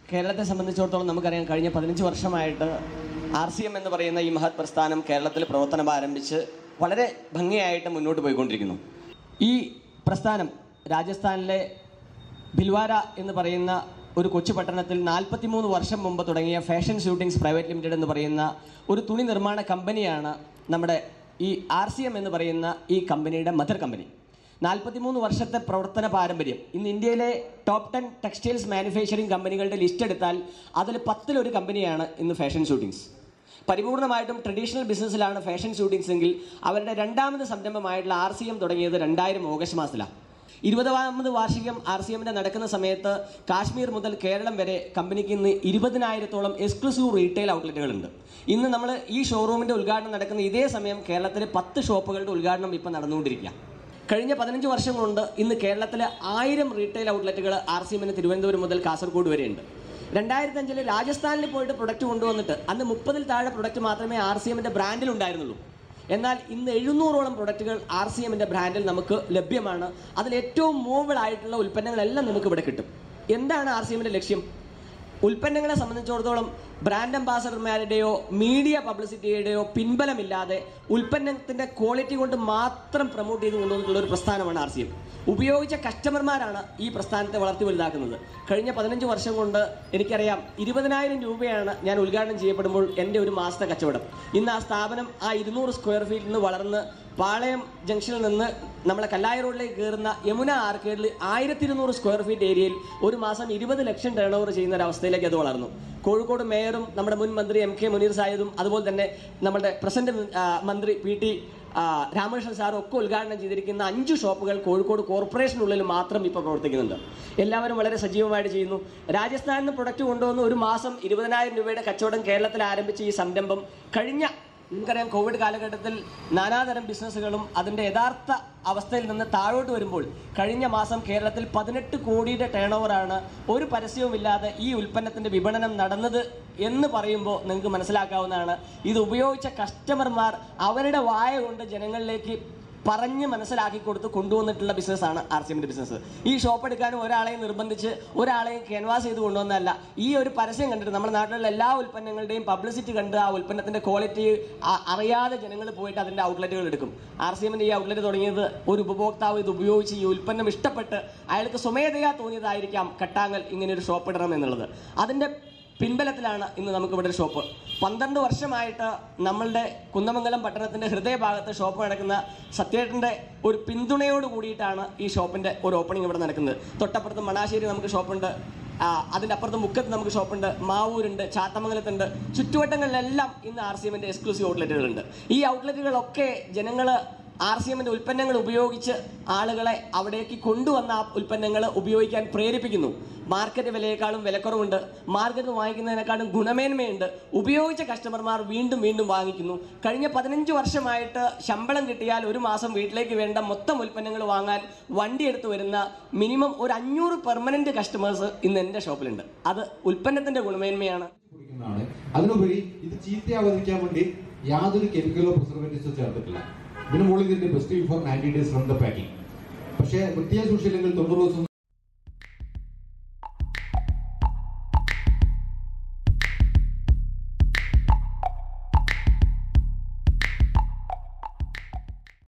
കേരളത്തെ സംബന്ധിച്ചിടത്തോളം നമുക്കറിയാം കഴിഞ്ഞ പതിനഞ്ച് വർഷമായിട്ട് ആർ സി എം എന്ന് പറയുന്ന ഈ മഹത് പ്രസ്ഥാനം കേരളത്തിൽ പ്രവർത്തനം ആരംഭിച്ച് വളരെ ഭംഗിയായിട്ട് മുന്നോട്ട് പോയിക്കൊണ്ടിരിക്കുന്നു ഈ പ്രസ്ഥാനം രാജസ്ഥാനിലെ ഭിൽവാര എന്ന് പറയുന്ന ഒരു കൊച്ചു പട്ടണത്തിൽ നാൽപ്പത്തിമൂന്ന് വർഷം മുമ്പ് തുടങ്ങിയ ഫാഷൻ ഷൂട്ടിങ്സ് പ്രൈവറ്റ് ലിമിറ്റഡ് എന്ന് പറയുന്ന ഒരു തുണി നിർമ്മാണ കമ്പനിയാണ് നമ്മുടെ ഈ ആർ സി എം എന്ന് പറയുന്ന ഈ കമ്പനിയുടെ മദർ കമ്പനി നാൽപ്പത്തിമൂന്ന് വർഷത്തെ പ്രവർത്തന പാരമ്പര്യം ഇന്ന് ഇന്ത്യയിലെ ടോപ്പ് ടെൻ ടെക്സ്റ്റൈൽസ് മാനുഫാക്ചറിംഗ് കമ്പനികളുടെ ലിസ്റ്റ് എടുത്താൽ അതിൽ പത്തിലൊരു കമ്പനിയാണ് ഇന്ന് ഫാഷൻ ഷൂട്ടിങ്സ് പരിപൂർണമായിട്ടും ട്രഡീഷണൽ ബിസിനസ്സിലാണ് ഫാഷൻ ഷൂട്ടിങ്സ് എങ്കിൽ അവരുടെ രണ്ടാമത് സംരംഭമായിട്ടുള്ള ആർ സി എം തുടങ്ങിയത് രണ്ടായിരം ഓഗസ്റ്റ് മാസത്തിലാണ് ഇരുപതാമത് വാർഷികം ആർ സി എമ്മിന്റെ നടക്കുന്ന സമയത്ത് കാശ്മീർ മുതൽ കേരളം വരെ കമ്പനിക്ക് ഇന്ന് ഇരുപതിനായിരത്തോളം എക്സ്ക്ലൂസീവ് റീറ്റെയിൽ ഔട്ട്ലെറ്റുകളുണ്ട് ഇന്ന് നമ്മൾ ഈ ഷോറൂമിന്റെ ഉദ്ഘാടനം നടക്കുന്ന ഇതേ സമയം കേരളത്തിലെ പത്ത് ഷോപ്പുകളുടെ ഉദ്ഘാടനം ഇപ്പം നടന്നുകൊണ്ടിരിക്കുക കഴിഞ്ഞ പതിനഞ്ച് വർഷം കൊണ്ട് ഇന്ന് കേരളത്തിലെ ആയിരം റീറ്റെയിൽ ഔട്ട്ലെറ്റുകൾ ആർ സി എമ്മിന് തിരുവനന്തപുരം മുതൽ കാസർഗോഡ് വരെയുണ്ട് രണ്ടായിരത്തി അഞ്ചില് രാജസ്ഥാനിൽ പോയിട്ട് പ്രൊഡക്റ്റ് കൊണ്ടുവന്നിട്ട് അന്ന് മുപ്പതിൽ താഴെ പ്രൊഡക്റ്റ് മാത്രമേ ആർ സി എമ്മിന്റെ ബ്രാൻഡിൽ ഉണ്ടായിരുന്നുള്ളൂ എന്നാൽ ഇന്ന് എഴുന്നൂറോളം പ്രൊഡക്റ്റുകൾ ആർ സി എമ്മിന്റെ ബ്രാൻഡിൽ നമുക്ക് ലഭ്യമാണ് അതിൽ ഏറ്റവും മൂവബിൾ ആയിട്ടുള്ള ഉൽപ്പന്നങ്ങളെല്ലാം നമുക്ക് ഇവിടെ കിട്ടും എന്താണ് ആർ സി എമ്മിന്റെ ലക്ഷ്യം ഉൽപ്പന്നങ്ങളെ സംബന്ധിച്ചിടത്തോളം ബ്രാൻഡ് അംബാസഡർമാരുടെയോ മീഡിയ പബ്ലിസിറ്റിയുടെയോ പിൻബലമില്ലാതെ ഉൽപ്പന്നത്തിന്റെ ക്വാളിറ്റി കൊണ്ട് മാത്രം പ്രൊമോട്ട് ചെയ്ത് കൊണ്ടുവന്നിട്ടുള്ള ഒരു പ്രസ്ഥാനമാണ് ആർ സി എം ഉപയോഗിച്ച കസ്റ്റമർമാരാണ് ഈ പ്രസ്ഥാനത്തെ വളർത്തി വലുതാക്കുന്നത് കഴിഞ്ഞ പതിനഞ്ച് വർഷം കൊണ്ട് എനിക്കറിയാം ഇരുപതിനായിരം രൂപയാണ് ഞാൻ ഉദ്ഘാടനം ചെയ്യപ്പെടുമ്പോൾ എൻ്റെ ഒരു മാസത്തെ കച്ചവടം ഇന്ന് ആ സ്ഥാപനം ആ ഇരുന്നൂറ് സ്ക്വയർ ഫീറ്റിൽ നിന്ന് വളർന്ന് പാളയം ജംഗ്ഷനിൽ നിന്ന് നമ്മളെ കല്ലായ റോഡിലേക്ക് കയറുന്ന യമുന ആർക്കേഡിൽ ആയിരത്തി ഇരുന്നൂറ് സ്ക്വയർ ഫീറ്റ് ഏരിയയിൽ ഒരു മാസം ഇരുപത് ലക്ഷം ടേൺ ഓവർ ചെയ്യുന്ന ഒരു അവസ്ഥയിലേക്ക് അത് വളർന്നു കോഴിക്കോട് മേയറും നമ്മുടെ മുൻ മന്ത്രി എം കെ മുനീർ സാഹിദും അതുപോലെ തന്നെ നമ്മുടെ പ്രസന്റ് മന്ത്രി പി ടി ആ, രാമകൃഷ്ണൻ സാറും ഒക്കെ ഉദ്ഘാടനം ചെയ്തിരിക്കുന്ന അഞ്ച് ഷോപ്പുകൾ കോഴിക്കോട് കോർപ്പറേഷനുള്ളിൽ മാത്രം ഇപ്പോൾ പ്രവർത്തിക്കുന്നുണ്ട് എല്ലാവരും വളരെ സജീവമായിട്ട് ചെയ്യുന്നു രാജസ്ഥാനിൽ നിന്ന് പ്രൊഡക്റ്റ് കൊണ്ടുവന്ന് ഒരു മാസം ഇരുപതിനായിരം രൂപയുടെ കച്ചവടം കേരളത്തിൽ ആരംഭിച്ച ഈ സംരംഭം കഴിഞ്ഞ നമുക്കറിയാം കോവിഡ് കാലഘട്ടത്തിൽ നാനാതരം ബിസിനസ്സുകളും അതിൻ്റെ യഥാർത്ഥ അവസ്ഥയിൽ നിന്ന് താഴോട്ട് വരുമ്പോൾ കഴിഞ്ഞ മാസം കേരളത്തിൽ പതിനെട്ട് കോടിയുടെ ടേൺ ഓവറാണ് ഒരു പരസ്യവുമില്ലാതെ ഈ ഉൽപ്പന്നത്തിന്റെ വിപണനം നടന്നത് എന്ന് പറയുമ്പോൾ നിങ്ങൾക്ക് മനസ്സിലാക്കാവുന്നതാണ് ഇത് ഉപയോഗിച്ച കസ്റ്റമർമാർ അവരുടെ വായ കൊണ്ട് ജനങ്ങളിലേക്ക് പറഞ്ഞ് മനസ്സിലാക്കി കൊടുത്ത് കൊണ്ടുവന്നിട്ടുള്ള ബിസിനസ്സാണ് ആർ സി എമ്മിന്റെ ബിസിനസ് ഈ ഷോപ്പ് എടുക്കാനും ഒരാളെയും നിർബന്ധിച്ച് ഒരാളെയും ക്യാൻവാസ് ചെയ്ത് കൊണ്ടുവന്നതല്ല ഈ ഒരു പരസ്യം കണ്ടിട്ട് നമ്മുടെ നാട്ടിലുള്ള എല്ലാ ഉൽപ്പന്നങ്ങളുടെയും പബ്ലിസിറ്റി കണ്ട് ആ ഉൽപ്പന്നത്തിന്റെ ക്വാളിറ്റി അറിയാതെ ജനങ്ങൾ പോയിട്ട് അതിന്റെ ഔട്ട്ലെറ്റുകൾ എടുക്കും ആർ സി എമ്മിന്റെ ഈ ഔട്ട്ലെറ്റ് തുടങ്ങിയത് ഒരു ഉപഭോക്താവ് ഇത് ഉപയോഗിച്ച് ഈ ഉൽപ്പന്നം ഇഷ്ടപ്പെട്ട് അയാൾക്ക് സ്വമേധയാ തോന്നിയതായിരിക്കാം കട്ടാങ്ങൽ ഇങ്ങനെ ഒരു ഷോപ്പ് ഇടണം എന്നുള്ളത് അതിന്റെ പിൻബലത്തിലാണ് ഇന്ന് നമുക്ക് ഇവിടെ ഒരു ഷോപ്പ് പന്ത്രണ്ട് വർഷമായിട്ട് നമ്മളുടെ കുന്നമംഗലം പട്ടണത്തിന്റെ ഹൃദയഭാഗത്ത് ഷോപ്പ് നടക്കുന്ന സത്യേട്ടന്റെ ഒരു പിന്തുണയോട് കൂടിയിട്ടാണ് ഈ ഷോപ്പിന്റെ ഒരു ഓപ്പണിംഗ് ഇവിടെ നടക്കുന്നത് തൊട്ടപ്പുറത്ത് മണാശ്ശേരി നമുക്ക് ഷോപ്പുണ്ട് ആ, അതിന്റെ അപ്പുറത്ത് മുക്കത്ത് നമുക്ക് ഷോപ്പുണ്ട് മാവൂരുണ്ട് ചാത്തമംഗലത്തുണ്ട് ചുറ്റുവട്ടങ്ങളിലെല്ലാം ഇന്ന് ആർ സി എമ്മിന്റെ എക്സ്ക്ലൂസീവ് ഔട്ട്ലെറ്റുകളുണ്ട് ഈ ഔട്ട്ലെറ്റുകളൊക്കെ ജനങ്ങൾ ആർ സി എമ്മിന്റെ ഉൽപ്പന്നങ്ങൾ ഉപയോഗിച്ച് ആളുകളെ അവിടേക്ക് കൊണ്ടുവന്ന ആ ഉൽപ്പന്നങ്ങൾ ഉപയോഗിക്കാൻ പ്രേരിപ്പിക്കുന്നു മാർക്കറ്റ് വിലയേക്കാളും വിലക്കുറവുണ്ട് മാർക്കറ്റ് വാങ്ങിക്കുന്നതിനേക്കാളും ഗുണമേന്മയുണ്ട് ഉപയോഗിച്ച കസ്റ്റമർമാർ വീണ്ടും വീണ്ടും വാങ്ങിക്കുന്നു കഴിഞ്ഞ പതിനഞ്ച് വർഷമായിട്ട് ശമ്പളം കിട്ടിയാൽ ഒരു മാസം വീട്ടിലേക്ക് വേണ്ട മൊത്തം ഉൽപ്പന്നങ്ങൾ വാങ്ങാൻ വണ്ടി എടുത്തു വരുന്ന മിനിമം ഒരു അഞ്ഞൂറ് പെർമനന്റ് കസ്റ്റമേഴ്സ് ഇന്ന് എൻ്റെ ഷോപ്പിലുണ്ട് അത് ഉൽപ്പന്നത്തിന്റെ ഗുണമേന്മയാണ് കുടിക്കുന്നതാണ് അതിനുപരി ഇത് ചീത്തയാവാതിരിക്കാൻ വേണ്ടി യാതൊരു കെമിക്കലോ പ്രിസർവേറ്റീവ്സോ ചേർത്തിട്ടില്ല ഇതിന് മുകളിൽ ഇതിന്റെ best for ninety days from the packing പക്ഷേ വൃത്തിയായി സൂക്ഷിച്ചില്ലെങ്കിൽ തൊണ്ണൂറ് ദിവസം